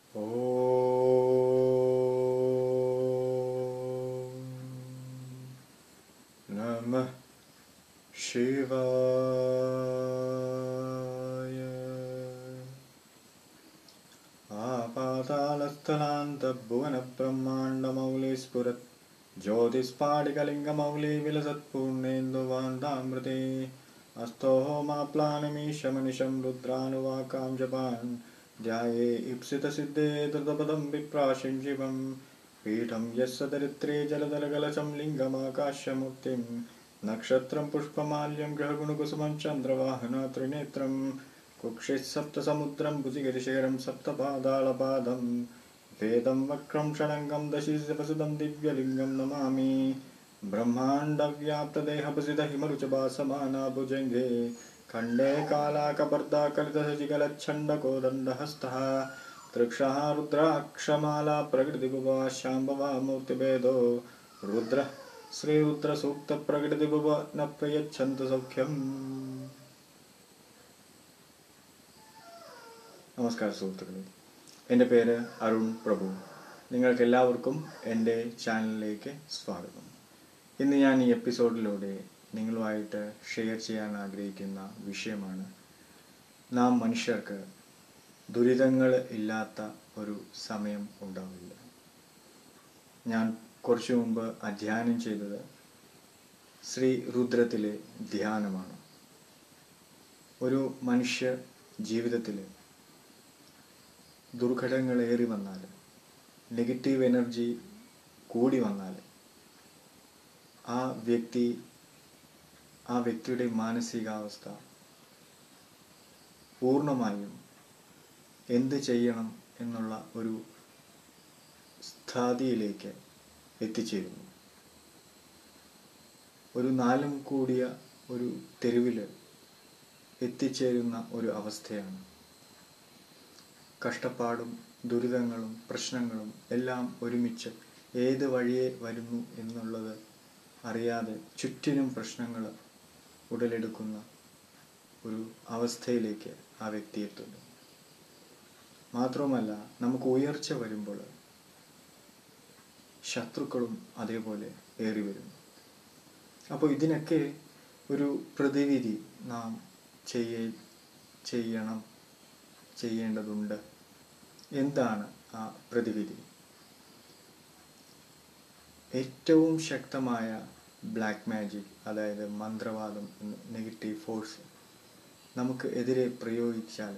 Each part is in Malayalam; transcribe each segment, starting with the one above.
ॐ नमः शिवाय आपातालस्थलान्तभुवनब्रह्माण्डमौली स्फुरत् ज्योतिस्फाटिकलिङ्गमौली विलसत्पूर्णेन्दुवान्तामृते अस्तोः माप्लानमीशमनिशं रुद्रानुवाकां जपान् ध्याये ईप्सितसिद्धे द्रुतपदं विप्राशिं शिवं पीठं यस्य दरिद्रे जलदलकलशं लिङ्गमाकाश्यमूर्तिं नक्षत्रं पुष्पमाल्यं ग्रहगुणकुसुमं चन्द्रवाहन त्रिनेत्रं कुक्षिः सप्तसमुद्रं भुजिगिरिशिखरं सप्तपादालपादं वेदं वक्रं षडङ्गं दशिवसुदं दिव्यलिङ्गं नमामि ब्रह्माण्डव्याप्तदेहभुसितहिमरुचभासमाना भुजङ्गे खण्डे कालाकपर्दाकलितशशिकलच्छण्डकोदण्डहस्तः तृक्षः रुद्राक्षमाला प्रकृतिभुवा शाम्भवा मूर्तिभेदो रुद्रः श्रीरुद्रसूक्तप्रकृतिभुव न प्रयच्छन्तु സൗഖ്യം നമസ്കാരം സുഹൃത്തുക്കളെ എൻ്റെ പേര് അരുൺ പ്രഭു നിങ്ങൾക്ക് എല്ലാവർക്കും എൻ്റെ ചാനലിലേക്ക് സ്വാഗതം ഇന്ന് ഞാൻ ഈ എപ്പിസോഡിലൂടെ നിങ്ങളുമായിട്ട് ഷെയർ ചെയ്യാൻ ആഗ്രഹിക്കുന്ന വിഷയമാണ് നാം മനുഷ്യർക്ക് ദുരിതങ്ങൾ ഇല്ലാത്ത ഒരു സമയം ഉണ്ടാവില്ല ഞാൻ കുറച്ചു മുമ്പ് അധ്യയനം ചെയ്തത് ശ്രീ രുദ്രത്തിലെ ധ്യാനമാണ് ഒരു മനുഷ്യ ജീവിതത്തിൽ ദുർഘടങ്ങൾ ഏറി വന്നാൽ നെഗറ്റീവ് എനർജി കൂടി വന്നാൽ ആ വ്യക്തി ആ വ്യക്തിയുടെ മാനസികാവസ്ഥ പൂർണ്ണമായും എന്ത് ചെയ്യണം എന്നുള്ള ഒരു സ്ഥാതിയിലേക്ക് എത്തിച്ചേരുന്നു ഒരു നാലും കൂടിയ ഒരു തെരുവിൽ എത്തിച്ചേരുന്ന ഒരു അവസ്ഥയാണ് കഷ്ടപ്പാടും ദുരിതങ്ങളും പ്രശ്നങ്ങളും എല്ലാം ഒരുമിച്ച് ഏത് വഴിയെ വരുന്നു എന്നുള്ളത് അറിയാതെ ചുറ്റിനും പ്രശ്നങ്ങൾ ഉടലെടുക്കുന്ന ഒരു അവസ്ഥയിലേക്ക് ആ വ്യക്തി എത്തുന്നു മാത്രവുമല്ല നമുക്ക് ഉയർച്ച വരുമ്പോൾ ശത്രുക്കളും അതേപോലെ ഏറി വരുന്നു അപ്പോൾ ഇതിനൊക്കെ ഒരു പ്രതിവിധി നാം ചെയ്യ ചെയ്യണം ചെയ്യേണ്ടതുണ്ട് എന്താണ് ആ പ്രതിവിധി ഏറ്റവും ശക്തമായ ബ്ലാക്ക് മാജിക് അതായത് മന്ത്രവാദം നെഗറ്റീവ് ഫോഴ്സ് നമുക്ക് എതിരെ പ്രയോഗിച്ചാൽ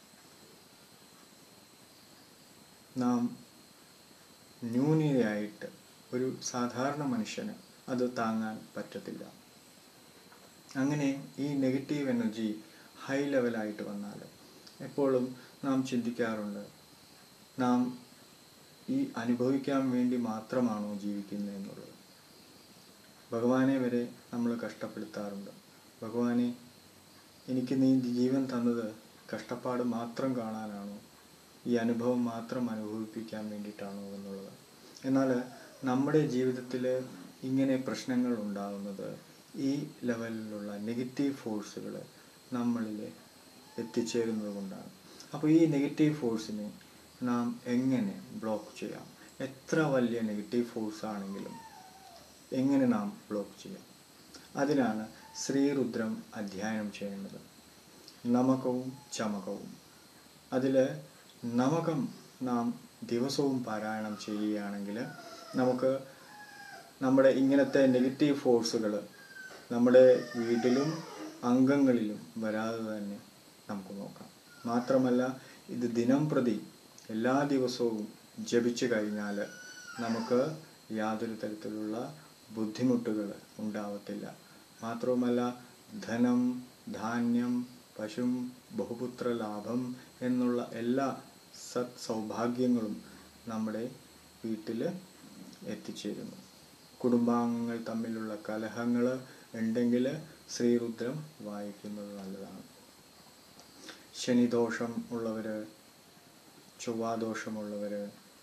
നാം ന്യൂനതയായിട്ട് ഒരു സാധാരണ മനുഷ്യന് അത് താങ്ങാൻ പറ്റത്തില്ല അങ്ങനെ ഈ നെഗറ്റീവ് എനർജി ഹൈ ലെവലായിട്ട് വന്നാൽ എപ്പോഴും നാം ചിന്തിക്കാറുണ്ട് നാം ഈ അനുഭവിക്കാൻ വേണ്ടി മാത്രമാണോ ജീവിക്കുന്നത് എന്നുള്ളത് ഭഗവാനെ വരെ നമ്മൾ കഷ്ടപ്പെടുത്താറുണ്ട് ഭഗവാനെ എനിക്ക് നീ ജീവൻ തന്നത് കഷ്ടപ്പാട് മാത്രം കാണാനാണോ ഈ അനുഭവം മാത്രം അനുഭവിപ്പിക്കാൻ വേണ്ടിയിട്ടാണോ എന്നുള്ളത് എന്നാൽ നമ്മുടെ ജീവിതത്തിൽ ഇങ്ങനെ പ്രശ്നങ്ങൾ ഉണ്ടാകുന്നത് ഈ ലെവലിലുള്ള നെഗറ്റീവ് ഫോഴ്സുകൾ നമ്മളിൽ എത്തിച്ചേരുന്നത് കൊണ്ടാണ് അപ്പോൾ ഈ നെഗറ്റീവ് ഫോഴ്സിനെ നാം എങ്ങനെ ബ്ലോക്ക് ചെയ്യാം എത്ര വലിയ നെഗറ്റീവ് ഫോഴ്സ് ആണെങ്കിലും എങ്ങനെ നാം ബ്ലോക്ക് ചെയ്യാം അതിനാണ് ശ്രീരുദ്രം അധ്യയനം ചെയ്യേണ്ടത് നമകവും ചമകവും അതിൽ നമകം നാം ദിവസവും പാരായണം ചെയ്യുകയാണെങ്കിൽ നമുക്ക് നമ്മുടെ ഇങ്ങനത്തെ നെഗറ്റീവ് ഫോഴ്സുകൾ നമ്മുടെ വീട്ടിലും അംഗങ്ങളിലും വരാതെ തന്നെ നമുക്ക് നോക്കാം മാത്രമല്ല ഇത് ദിനം പ്രതി എല്ലാ ദിവസവും ജപിച്ചു കഴിഞ്ഞാൽ നമുക്ക് യാതൊരു തരത്തിലുള്ള ബുദ്ധിമുട്ടുകൾ ഉണ്ടാവത്തില്ല മാത്രവുമല്ല ധനം ധാന്യം പശും ബഹുപുത്ര ലാഭം എന്നുള്ള എല്ലാ സത് സൗഭാഗ്യങ്ങളും നമ്മുടെ വീട്ടിൽ എത്തിച്ചേരുന്നു കുടുംബാംഗങ്ങൾ തമ്മിലുള്ള കലഹങ്ങൾ ഉണ്ടെങ്കിൽ ശ്രീരുദ്രം വായിക്കുന്നത് നല്ലതാണ് ശനിദോഷം ഉള്ളവർ ചൊവ്വാദോഷമുള്ളവർ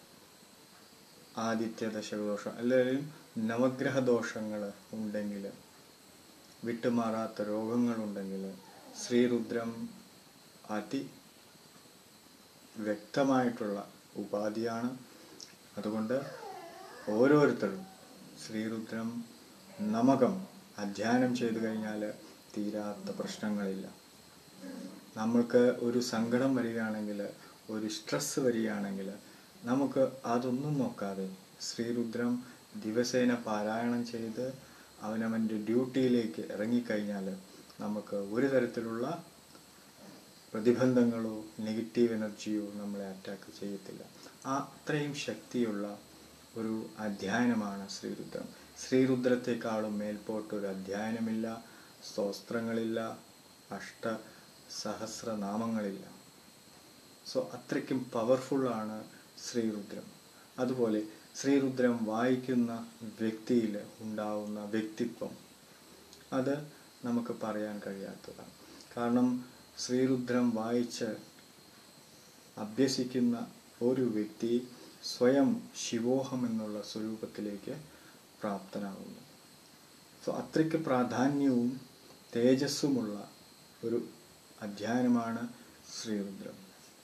ആദിത്യ ദശകദോഷം അല്ലെങ്കിൽ നവഗ്രഹ ദോഷങ്ങൾ ഉണ്ടെങ്കിൽ വിട്ടുമാറാത്ത രോഗങ്ങളുണ്ടെങ്കിൽ ശ്രീരുദ്രം അതി വ്യക്തമായിട്ടുള്ള ഉപാധിയാണ് അതുകൊണ്ട് ഓരോരുത്തരും ശ്രീരുദ്രം നമകം അധ്യയനം ചെയ്തു കഴിഞ്ഞാൽ തീരാത്ത പ്രശ്നങ്ങളില്ല നമ്മൾക്ക് ഒരു സങ്കടം വരികയാണെങ്കിൽ ഒരു സ്ട്രെസ് വരികയാണെങ്കിൽ നമുക്ക് അതൊന്നും നോക്കാതെ ശ്രീരുദ്രം ദിവസേന പാരായണം ചെയ്ത് അവനവൻ്റെ ഡ്യൂട്ടിയിലേക്ക് ഇറങ്ങിക്കഴിഞ്ഞാൽ നമുക്ക് ഒരു തരത്തിലുള്ള പ്രതിബന്ധങ്ങളോ നെഗറ്റീവ് എനർജിയോ നമ്മളെ അറ്റാക്ക് ചെയ്യത്തില്ല ആ അത്രയും ശക്തിയുള്ള ഒരു അധ്യയനമാണ് ശ്രീരുദ്രം ശ്രീരുദ്രത്തെക്കാളും മേൽപോട്ടൊരു അധ്യയനമില്ല സ്തോത്രങ്ങളില്ല അഷ്ട സഹസ്രനാമങ്ങളില്ല സോ അത്രയ്ക്കും പവർഫുള്ളാണ് ശ്രീരുദ്രം അതുപോലെ ശ്രീരുദ്രം വായിക്കുന്ന വ്യക്തിയിൽ ഉണ്ടാവുന്ന വ്യക്തിത്വം അത് നമുക്ക് പറയാൻ കഴിയാത്തതാണ് കാരണം ശ്രീരുദ്രം വായിച്ച് അഭ്യസിക്കുന്ന ഒരു വ്യക്തി സ്വയം ശിവോഹം എന്നുള്ള സ്വരൂപത്തിലേക്ക് പ്രാപ്തനാകുന്നു സോ അത്രയ്ക്ക് പ്രാധാന്യവും തേജസ്സുമുള്ള ഒരു അധ്യയനമാണ് ശ്രീരുദ്രം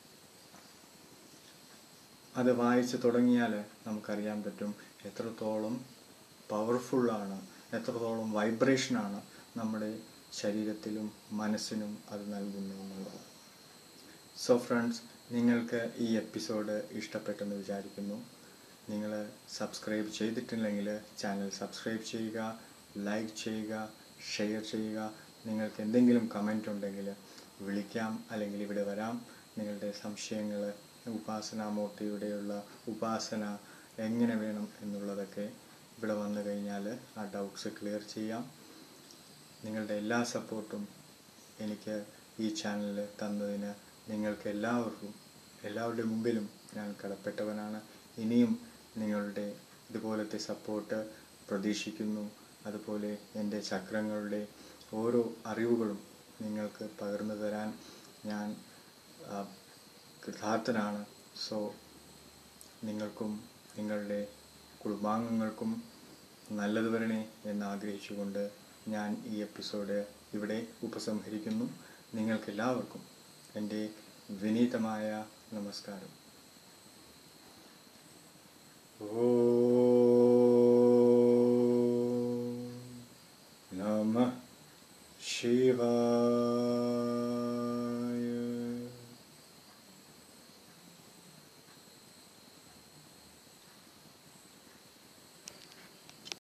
അത് വായിച്ച് തുടങ്ങിയാൽ നമുക്കറിയാൻ പറ്റും എത്രത്തോളം പവർഫുള്ളാണ് എത്രത്തോളം വൈബ്രേഷനാണ് നമ്മുടെ ശരീരത്തിലും മനസ്സിനും അത് നൽകുന്നു എന്നുള്ളത് സോ ഫ്രണ്ട്സ് നിങ്ങൾക്ക് ഈ എപ്പിസോഡ് ഇഷ്ടപ്പെട്ടെന്ന് വിചാരിക്കുന്നു നിങ്ങൾ സബ്സ്ക്രൈബ് ചെയ്തിട്ടില്ലെങ്കിൽ ചാനൽ സബ്സ്ക്രൈബ് ചെയ്യുക ലൈക്ക് ചെയ്യുക ഷെയർ ചെയ്യുക നിങ്ങൾക്ക് എന്തെങ്കിലും കമൻ്റ് ഉണ്ടെങ്കിൽ വിളിക്കാം അല്ലെങ്കിൽ ഇവിടെ വരാം നിങ്ങളുടെ സംശയങ്ങൾ ഉപാസനാമൂർത്തിയുടെയുള്ള ഉപാസന എങ്ങനെ വേണം എന്നുള്ളതൊക്കെ ഇവിടെ വന്നു കഴിഞ്ഞാൽ ആ ഡൗട്ട്സ് ക്ലിയർ ചെയ്യാം നിങ്ങളുടെ എല്ലാ സപ്പോർട്ടും എനിക്ക് ഈ ചാനൽ തന്നതിന് നിങ്ങൾക്ക് എല്ലാവർക്കും എല്ലാവരുടെ മുമ്പിലും ഞാൻ കടപ്പെട്ടവനാണ് ഇനിയും നിങ്ങളുടെ ഇതുപോലത്തെ സപ്പോർട്ട് പ്രതീക്ഷിക്കുന്നു അതുപോലെ എൻ്റെ ചക്രങ്ങളുടെ ഓരോ അറിവുകളും നിങ്ങൾക്ക് പകർന്നു തരാൻ ഞാൻ ആ, കൃതാർത്ഥനാണ് സോ നിങ്ങൾക്കും നിങ്ങളുടെ കുടുംബാംഗങ്ങൾക്കും നല്ലത് വരണേ എന്ന് ആഗ്രഹിച്ചുകൊണ്ട് ഞാൻ ഈ എപ്പിസോഡ് ഇവിടെ ഉപസംഹരിക്കുന്നു നിങ്ങൾക്കെല്ലാവർക്കും എൻ്റെ വിനീതമായ നമസ്കാരം ഓം നമ ശിവായ